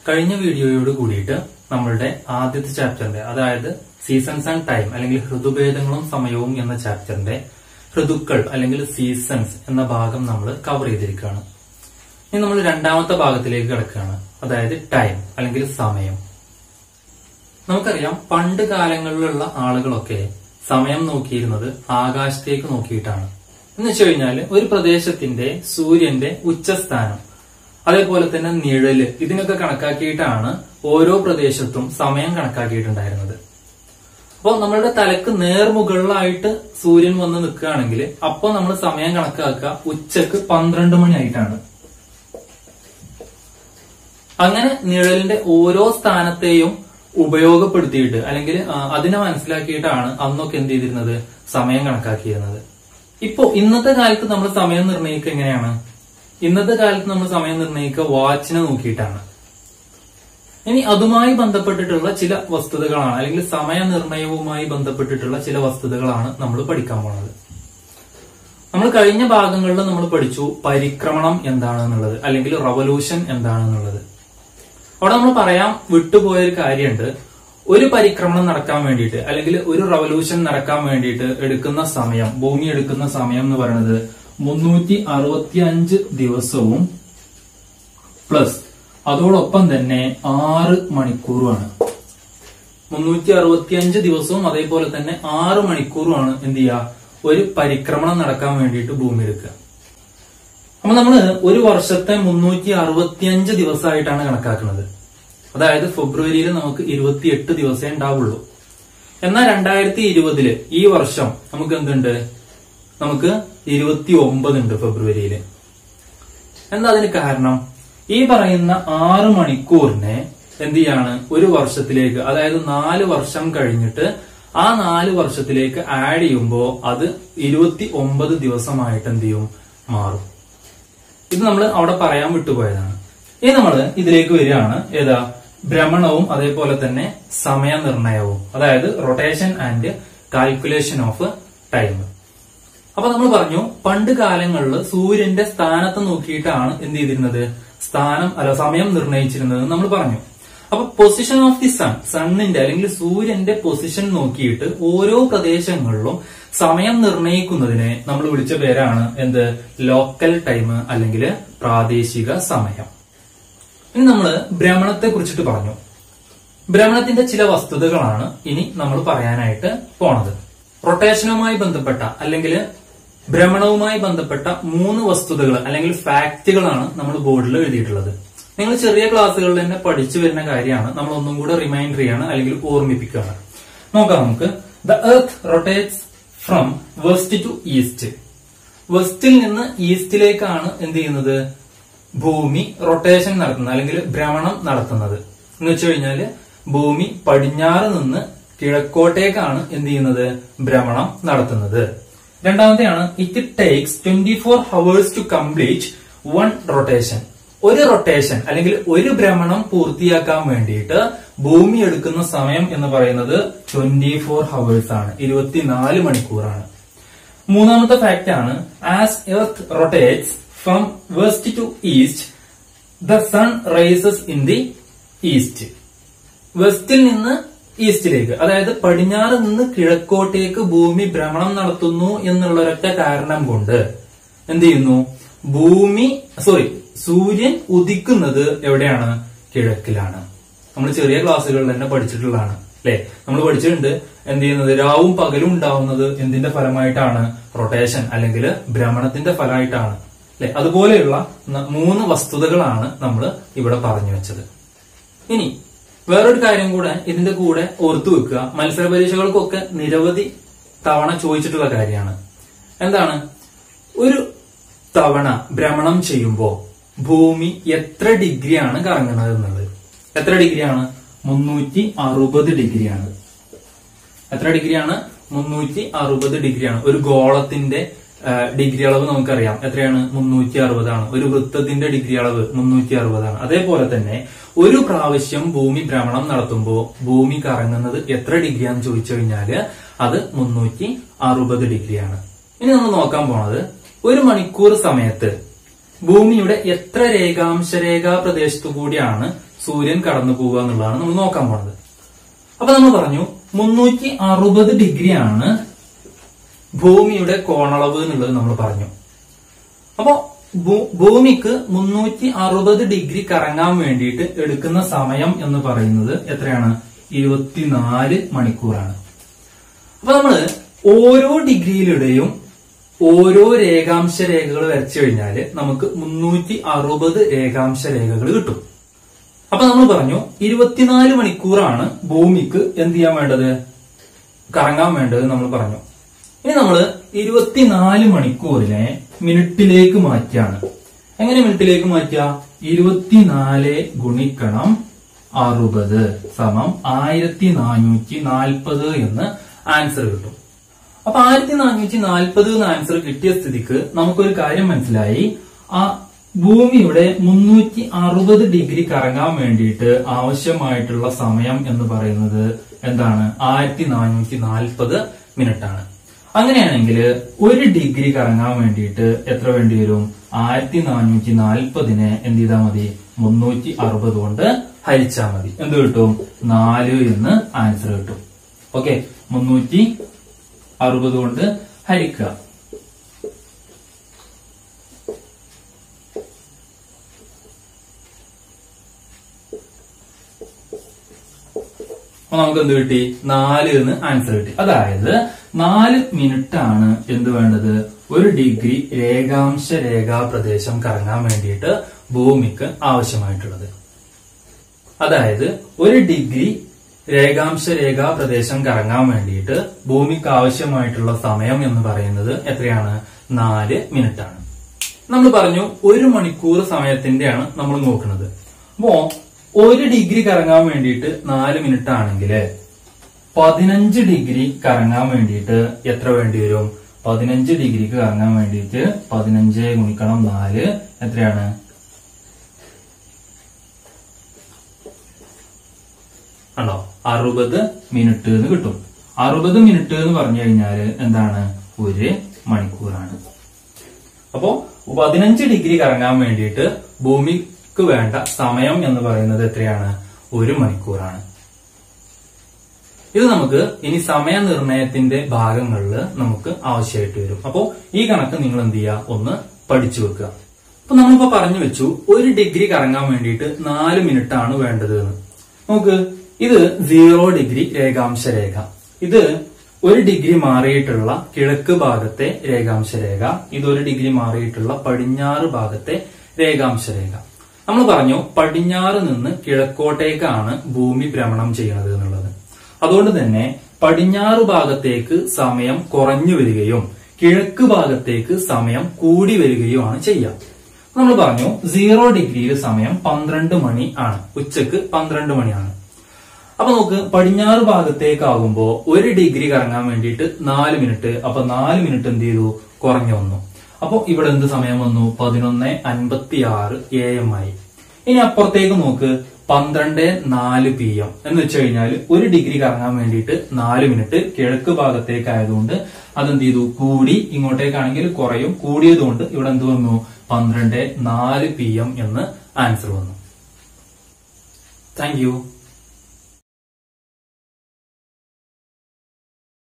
കഴിഞ്ഞ വീഡിയോയോട് കൂടിയിട്ട് നമ്മളുടെ ആദ്യത്തെ ചാപ്റ്ററിന്റെ അതായത് സീസൺസ് ആൻഡ് ടൈം അല്ലെങ്കിൽ ഋതുഭേദങ്ങളും സമയവും എന്ന ചാപ്റ്ററിന്റെ ഋതുക്കൾ അല്ലെങ്കിൽ സീസൺസ് എന്ന ഭാഗം നമ്മൾ കവർ ചെയ്തിരിക്കുകയാണ് ഇനി നമ്മൾ രണ്ടാമത്തെ ഭാഗത്തിലേക്ക് കിടക്കുകയാണ് അതായത് ടൈം അല്ലെങ്കിൽ സമയം നമുക്കറിയാം പണ്ട് കാലങ്ങളിലുള്ള ആളുകളൊക്കെ സമയം നോക്കിയിരുന്നത് ആകാശത്തേക്ക് നോക്കിയിട്ടാണ് എന്ന് വെച്ച് കഴിഞ്ഞാൽ ഒരു പ്രദേശത്തിന്റെ സൂര്യന്റെ ഉച്ചസ്ഥാനം അതേപോലെ തന്നെ നിഴല് ഇതിനൊക്കെ കണക്കാക്കിയിട്ടാണ് ഓരോ പ്രദേശത്തും സമയം കണക്കാക്കിയിട്ടുണ്ടായിരുന്നത് അപ്പോൾ നമ്മളുടെ തലക്ക് നേർമുകളിലായിട്ട് സൂര്യൻ വന്ന് നിൽക്കുകയാണെങ്കിൽ അപ്പോൾ നമ്മൾ സമയം കണക്കാക്കുക ഉച്ചക്ക് പന്ത്രണ്ട് മണിയായിട്ടാണ് അങ്ങനെ നിഴലിന്റെ ഓരോ സ്ഥാനത്തെയും ഉപയോഗപ്പെടുത്തിയിട്ട് അല്ലെങ്കിൽ ആ, അതിനെ മനസ്സിലാക്കിയിട്ടാണ് അന്നൊക്കെ എന്ത് ചെയ്തിരുന്നത് സമയം കണക്കാക്കിയിരുന്നത് ഇപ്പോ ഇന്നത്തെ കാലത്ത് നമ്മൾ സമയം നിർണ്ണയിക്കുക എങ്ങനെയാണ് ഇന്നത്തെ കാലത്ത് നമ്മൾ സമയം നിർണ്ണയിക്കുക വാച്ചിനെ നോക്കിയിട്ടാണ് ഇനി അതുമായി ബന്ധപ്പെട്ടിട്ടുള്ള ചില വസ്തുതകളാണ് അല്ലെങ്കിൽ സമയനിർണയവുമായി ബന്ധപ്പെട്ടിട്ടുള്ള ചില വസ്തുതകളാണ് നമ്മൾ പഠിക്കാൻ പോണത് നമ്മൾ കഴിഞ്ഞ ഭാഗങ്ങളിൽ നമ്മൾ പഠിച്ചു പരിക്രമണം എന്താണെന്നുള്ളത് അല്ലെങ്കിൽ റവല്യൂഷൻ എന്താണെന്നുള്ളത് അവിടെ നമ്മൾ പറയാൻ വിട്ടുപോയ ഒരു കാര്യമുണ്ട് ഒരു പരിക്രമണം നടക്കാൻ വേണ്ടിയിട്ട് അല്ലെങ്കിൽ ഒരു റവല്യൂഷൻ നടക്കാൻ വേണ്ടിയിട്ട് എടുക്കുന്ന സമയം ഭൂമി എടുക്കുന്ന സമയം എന്ന് പറയുന്നത് മുന്നൂറ്റി അറുപത്തി അഞ്ച് ദിവസവും പ്ലസ് അതോടൊപ്പം തന്നെ ആറ് മണിക്കൂറുമാണ് മുന്നൂറ്റി അറുപത്തിയഞ്ച് ദിവസവും അതേപോലെ തന്നെ ആറ് മണിക്കൂറുമാണ് എന്ത് ചെയ്യുക ഒരു പരിക്രമണം നടക്കാൻ വേണ്ടിയിട്ട് ഭൂമി എടുക്കുക അപ്പൊ നമ്മള് ഒരു വർഷത്തെ മുന്നൂറ്റി അറുപത്തിയഞ്ച് ദിവസമായിട്ടാണ് കണക്കാക്കുന്നത് അതായത് ഫെബ്രുവരിയിൽ നമുക്ക് ഇരുപത്തിയെട്ട് ദിവസമേ ഉണ്ടാവുള്ളൂ എന്നാൽ രണ്ടായിരത്തി ഇരുപതില് ഈ വർഷം നമുക്ക് എന്തുണ്ട് നമുക്ക് ഇരുപത്തി ഒമ്പത് ഉണ്ട് ഫെബ്രുവരിയില് എന്താ അതിന് കാരണം ഈ പറയുന്ന ആറ് മണിക്കൂറിനെ എന്ത് ചെയ്യാണ് ഒരു വർഷത്തിലേക്ക് അതായത് നാല് വർഷം കഴിഞ്ഞിട്ട് ആ നാല് വർഷത്തിലേക്ക് ആഡ് ചെയ്യുമ്പോൾ അത് ഇരുപത്തി ഒമ്പത് ദിവസമായിട്ട് എന്ത് ചെയ്യും മാറും ഇത് നമ്മൾ അവിടെ പറയാൻ വിട്ടുപോയതാണ് ഇനി നമ്മൾ ഇതിലേക്ക് വരികയാണ് ഏതാ ഭ്രമണവും അതേപോലെ തന്നെ സമയനിർണയവും അതായത് rotation and calculation of time അപ്പൊ നമ്മൾ പറഞ്ഞു പണ്ട് കാലങ്ങളിൽ സൂര്യന്റെ സ്ഥാനത്ത് നോക്കിയിട്ടാണ് എന്ത് ചെയ്തിരുന്നത് സ്ഥാനം അല്ല സമയം നിർണയിച്ചിരുന്നത് നമ്മൾ പറഞ്ഞു അപ്പൊ പൊസിഷൻ ഓഫ് ദി സൺ സണ്ണിന്റെ അല്ലെങ്കിൽ സൂര്യന്റെ പൊസിഷൻ നോക്കിയിട്ട് ഓരോ പ്രദേശങ്ങളിലും സമയം നിർണയിക്കുന്നതിനെ നമ്മൾ വിളിച്ച പേരാണ് എന്ത് ലോക്കൽ ടൈം അല്ലെങ്കിൽ പ്രാദേശിക സമയം ഇനി നമ്മൾ ഭ്രമണത്തെ കുറിച്ചിട്ട് പറഞ്ഞു ഭ്രമണത്തിന്റെ ചില വസ്തുതകളാണ് ഇനി നമ്മൾ പറയാനായിട്ട് പോണത് റൊട്ടേഷനുമായി ബന്ധപ്പെട്ട അല്ലെങ്കിൽ ഭ്രമണവുമായി ബന്ധപ്പെട്ട മൂന്ന് വസ്തുതകൾ അല്ലെങ്കിൽ ഫാക്റ്റുകളാണ് നമ്മൾ ബോർഡിൽ എഴുതിയിട്ടുള്ളത് നിങ്ങൾ ചെറിയ ക്ലാസ്സുകളിൽ തന്നെ പഠിച്ചു വരുന്ന കാര്യമാണ് നമ്മൾ ഒന്നും കൂടെ റിമൈൻഡർ ചെയ്യാണ് അല്ലെങ്കിൽ ഓർമ്മിപ്പിക്കുകയാണ് നോക്കാം നമുക്ക് the earth rotates from west to east വെസ്റ്റിൽ നിന്ന് ഈസ്റ്റിലേക്കാണ് എന്ത് ചെയ്യുന്നത് ഭൂമി റൊട്ടേഷൻ നടത്തുന്നത് അല്ലെങ്കിൽ ഭ്രമണം നടത്തുന്നത് എന്ന് വെച്ച് കഴിഞ്ഞാല് ഭൂമി പടിഞ്ഞാറ് നിന്ന് കിഴക്കോട്ടേക്കാണ് എന്ത് ചെയ്യുന്നത് ഭ്രമണം നടത്തുന്നത് രണ്ടാമത്തെയാണ് it takes twenty four hours to complete one rotation ഒരു റൊട്ടേഷൻ അല്ലെങ്കിൽ ഒരു ഭ്രമണം പൂർത്തിയാക്കാൻ വേണ്ടിയിട്ട് ഭൂമി എടുക്കുന്ന സമയം എന്ന് പറയുന്നത് ട്വന്റി ഫോർ ഹവേഴ്സ് ആണ് ഇരുപത്തിനാല് മണിക്കൂറാണ് മൂന്നാമത്തെ ഫാക്ട് ആണ് as earth rotates from west to east the sun rises in the east വെസ്റ്റിൽ നിന്ന് ഈസ്റ്റിലേക്ക് അതായത് പടിഞ്ഞാറ് നിന്ന് കിഴക്കോട്ടേക്ക് ഭൂമി ഭ്രമണം നടത്തുന്നു എന്നുള്ള ഒരൊറ്റ കാരണം കൊണ്ട് എന്ത് ചെയ്യുന്നു ഭൂമി സോറി സൂര്യൻ ഉദിക്കുന്നത് എവിടെയാണ് കിഴക്കിലാണ് നമ്മൾ ചെറിയ ക്ലാസ്സുകളിൽ തന്നെ പഠിച്ചിട്ടുള്ളതാണ് അല്ലെ നമ്മൾ പഠിച്ചിട്ടുണ്ട് എന്ത് ചെയ്യുന്നത് രാവും പകലും ഉണ്ടാവുന്നത് എന്തിന്റെ ഫലമായിട്ടാണ് റൊട്ടേഷൻ അല്ലെങ്കിൽ ഭ്രമണത്തിന്റെ ഫലമായിട്ടാണ് അല്ലെ അതുപോലെയുള്ള ന- മൂന്ന് വസ്തുതകളാണ് നമ്മൾ ഇവിടെ പറഞ്ഞു വെച്ചത് ഇനി വേറൊരു കാര്യം കൂടെ ഇതിന്റെ കൂടെ ഓർത്തു വെക്കുക മത്സര പരീക്ഷകൾക്കൊക്കെ നിരവധി തവണ ചോദിച്ചിട്ടുള്ള കാര്യമാണ് എന്താണ് ഒരു തവണ ഭ്രമണം ചെയ്യുമ്പോൾ ഭൂമി എത്ര ഡിഗ്രിയാണ് കറങ്ങുന്നത് എന്നുള്ളത് എത്ര ഡിഗ്രിയാണ് മുന്നൂറ്റി അറുപത് ഡിഗ്രിയാണ് എത്ര ഡിഗ്രിയാണ് മുന്നൂറ്റി അറുപത് ഡിഗ്രിയാണ് ഒരു ഗോളത്തിന്റെ ആ, ഡിഗ്രി അളവ് നമുക്കറിയാം എത്രയാണ് മുന്നൂറ്റി അറുപതാണ് ഒരു വൃത്തത്തിന്റെ ഡിഗ്രി അളവ് മുന്നൂറ്റി അറുപതാണ് അതേപോലെ തന്നെ ഒരു പ്രാവശ്യം ഭൂമി ഭ്രമണം നടത്തുമ്പോൾ ഭൂമി കറങ്ങുന്നത് എത്ര ഡിഗ്രിയാന്ന് ചോദിച്ചു കഴിഞ്ഞാല് അത് മുന്നൂറ്റി അറുപത് ഡിഗ്രിയാണ് ഇനി നമ്മൾ നോക്കാൻ പോണത് ഒരു മണിക്കൂർ സമയത്ത് ഭൂമിയുടെ എത്ര രേഖാംശ രേഖാ പ്രദേശത്തു കൂടിയാണ് സൂര്യൻ കടന്നു പോവുക എന്നുള്ളതാണ് നമ്മൾ നോക്കാൻ പോണത് അപ്പൊ നമ്മൾ പറഞ്ഞു മുന്നൂറ്റി അറുപത് ഡിഗ്രിയാണ് ഭൂമിയുടെ കോണളവ് എന്നുള്ളത് നമ്മൾ പറഞ്ഞു അപ്പോ ഭൂ- ഭൂമിക്ക് മുന്നൂറ്റി അറുപത് ഡിഗ്രി കറങ്ങാൻ വേണ്ടിയിട്ട് എടുക്കുന്ന സമയം എന്ന് പറയുന്നത് എത്രയാണ് ഇരുപത്തിനാല് മണിക്കൂറാണ് അപ്പൊ നമ്മള് ഓരോ ഡിഗ്രിയിലൂടെയും ഓരോ രേഖാംശ രേഖകൾ വരച്ചു കഴിഞ്ഞാല് നമുക്ക് മുന്നൂറ്റി അറുപത് രേഖാംശ രേഖകൾ കിട്ടും അപ്പൊ നമ്മൾ പറഞ്ഞു ഇരുപത്തിനാല് മണിക്കൂറാണ് ഭൂമിക്ക് എന്ത് ചെയ്യാൻ വേണ്ടത് കറങ്ങാൻ വേണ്ടത് നമ്മൾ പറഞ്ഞു ഇനി നമ്മൾ ഇരുപത്തിനാല് മണിക്കൂറിനെ മിനിറ്റിലേക്ക് മാറ്റിയാണ് എങ്ങനെ മിനിറ്റിലേക്ക് മാറ്റുക ഇരുപത്തിനാല് ഗുണിക്കണം അറുപത് സമം ആയിരത്തി നാനൂറ്റി നാൽപ്പത് എന്ന് ആൻസർ കിട്ടും അപ്പൊ ആയിരത്തി നാനൂറ്റി നാൽപ്പത് എന്ന് ആൻസർ കിട്ടിയ സ്ഥിതിക്ക് നമുക്കൊരു കാര്യം മനസ്സിലായി ആ ഭൂമിയുടെ മുന്നൂറ്റി അറുപത് ഡിഗ്രി കറങ്ങാൻ വേണ്ടിയിട്ട് ആവശ്യമായിട്ടുള്ള സമയം എന്ന് പറയുന്നത് എന്താണ് ആയിരത്തി നാനൂറ്റി നാൽപ്പത് മിനിറ്റ് ആണ് അങ്ങനെയാണെങ്കിൽ ഒരു ഡിഗ്രി കറങ്ങാൻ വേണ്ടിയിട്ട് എത്ര വേണ്ടി വരും ആയിരത്തി നാനൂറ്റി നാൽപ്പതിനെ എന്ത് ചെയ്താൽ മതി മുന്നൂറ്റി അറുപത് കൊണ്ട് ഹരിച്ചാൽ മതി എന്ത് കിട്ടും നാല് എന്ന് ആൻസർ കിട്ടും ഓക്കെ മുന്നൂറ്റി അറുപത് കൊണ്ട് ഹരിക്കുക അപ്പൊ നമുക്ക് എന്ത് കിട്ടി നാല് എന്ന് ആൻസർ കിട്ടി അതായത് നാല് മിനിറ്റ് ആണ് എന്ത് വേണ്ടത് ഒരു ഡിഗ്രി രേഖാംശ രേഖാ പ്രദേശം കറങ്ങാൻ വേണ്ടിയിട്ട് ഭൂമിക്ക് ആവശ്യമായിട്ടുള്ളത് അതായത് ഒരു ഡിഗ്രി രേഖാംശ രേഖാ പ്രദേശം കറങ്ങാൻ വേണ്ടിയിട്ട് ഭൂമിക്ക് ആവശ്യമായിട്ടുള്ള സമയം എന്ന് പറയുന്നത് എത്രയാണ് നാല് മിനിറ്റ് ആണ് നമ്മൾ പറഞ്ഞു ഒരു മണിക്കൂർ സമയത്തിന്റെയാണ് നമ്മൾ നോക്കുന്നത് അപ്പോ ഒരു ഡിഗ്രി കറങ്ങാൻ വേണ്ടിയിട്ട് നാല് മിനിറ്റ് ആണെങ്കിൽ പതിനഞ്ച് ഡിഗ്രി കറങ്ങാൻ വേണ്ടിയിട്ട് എത്ര വേണ്ടി വരും പതിനഞ്ച് ഡിഗ്രിക്ക് കറങ്ങാൻ വേണ്ടിയിട്ട് പതിനഞ്ച് ഗുണിക്കണം നാല് എത്രയാണ് ആണോ അറുപത് മിനിറ്റ് എന്ന് കിട്ടും അറുപത് മിനിറ്റ് എന്ന് പറഞ്ഞു കഴിഞ്ഞാല് എന്താണ് ഒരു മണിക്കൂറാണ് അപ്പോ പതിനഞ്ച് ഡിഗ്രി കറങ്ങാൻ വേണ്ടിയിട്ട് ഭൂമിക്ക് വേണ്ട സമയം എന്ന് പറയുന്നത് എത്രയാണ് ഒരു മണിക്കൂറാണ് ഇത് നമുക്ക് ഇനി സമയനിർണയത്തിന്റെ ഭാഗങ്ങളിൽ നമുക്ക് ആവശ്യമായിട്ട് വരും അപ്പോ ഈ കണക്ക് നിങ്ങൾ എന്ത് ചെയ്യുക ഒന്ന് പഠിച്ചു വെക്കുക അപ്പൊ നമ്മളിപ്പോ പറഞ്ഞു വെച്ചു ഒരു ഡിഗ്രി കറങ്ങാൻ വേണ്ടിയിട്ട് നാല് മിനിറ്റ് ആണ് വേണ്ടത് എന്ന് നോക്ക് ഇത് സീറോ ഡിഗ്രി രേഖാംശ രേഖ ഇത് ഒരു ഡിഗ്രി മാറിയിട്ടുള്ള കിഴക്ക് ഭാഗത്തെ രേഖാംശ രേഖ ഇത് ഒരു ഡിഗ്രി മാറിയിട്ടുള്ള പടിഞ്ഞാറ് ഭാഗത്തെ രേഖാംശ രേഖ നമ്മൾ പറഞ്ഞു പടിഞ്ഞാറ് നിന്ന് കിഴക്കോട്ടേക്കാണ് ഭൂമി ഭ്രമണം ചെയ്യുന്നത് എന്നുള്ളത് അതുകൊണ്ട് തന്നെ പടിഞ്ഞാറ് ഭാഗത്തേക്ക് സമയം കുറഞ്ഞു വരികയും കിഴക്ക് ഭാഗത്തേക്ക് സമയം കൂടി വരികയുമാണ് ചെയ്യുക നമ്മൾ പറഞ്ഞു സീറോ ഡിഗ്രിയിൽ സമയം പന്ത്രണ്ട് മണി ആണ് ഉച്ചക്ക് പന്ത്രണ്ട് മണിയാണ് അപ്പൊ നോക്ക് പടിഞ്ഞാറ് ഭാഗത്തേക്കാകുമ്പോ ഒരു ഡിഗ്രി കറങ്ങാൻ വേണ്ടിയിട്ട് നാല് മിനിറ്റ് അപ്പൊ നാല് മിനിറ്റ് എന്ത് ചെയ്തു കുറഞ്ഞു വന്നു അപ്പൊ ഇവിടെ എന്ത് സമയം വന്നു പതിനൊന്ന് അൻപത്തി ആറ് എ എം ആയി ഇനി അപ്പുറത്തേക്ക് നോക്ക് പന്ത്രണ്ട് നാല് പി എം എന്ന് വെച്ച് കഴിഞ്ഞാൽ ഒരു ഡിഗ്രി കറങ്ങാൻ വേണ്ടിയിട്ട് നാല് മിനിറ്റ് കിഴക്ക് ഭാഗത്തേക്ക് ആയതുകൊണ്ട് അതെന്ത് ചെയ്തു കൂടി ഇങ്ങോട്ടേക്കാണെങ്കിൽ കുറയും കൂടിയതുകൊണ്ട് ഇവിടെ എന്ത് വന്നു പന്ത്രണ്ട് നാല് പി എം എന്ന് ആൻസർ വന്നു താങ്ക് യു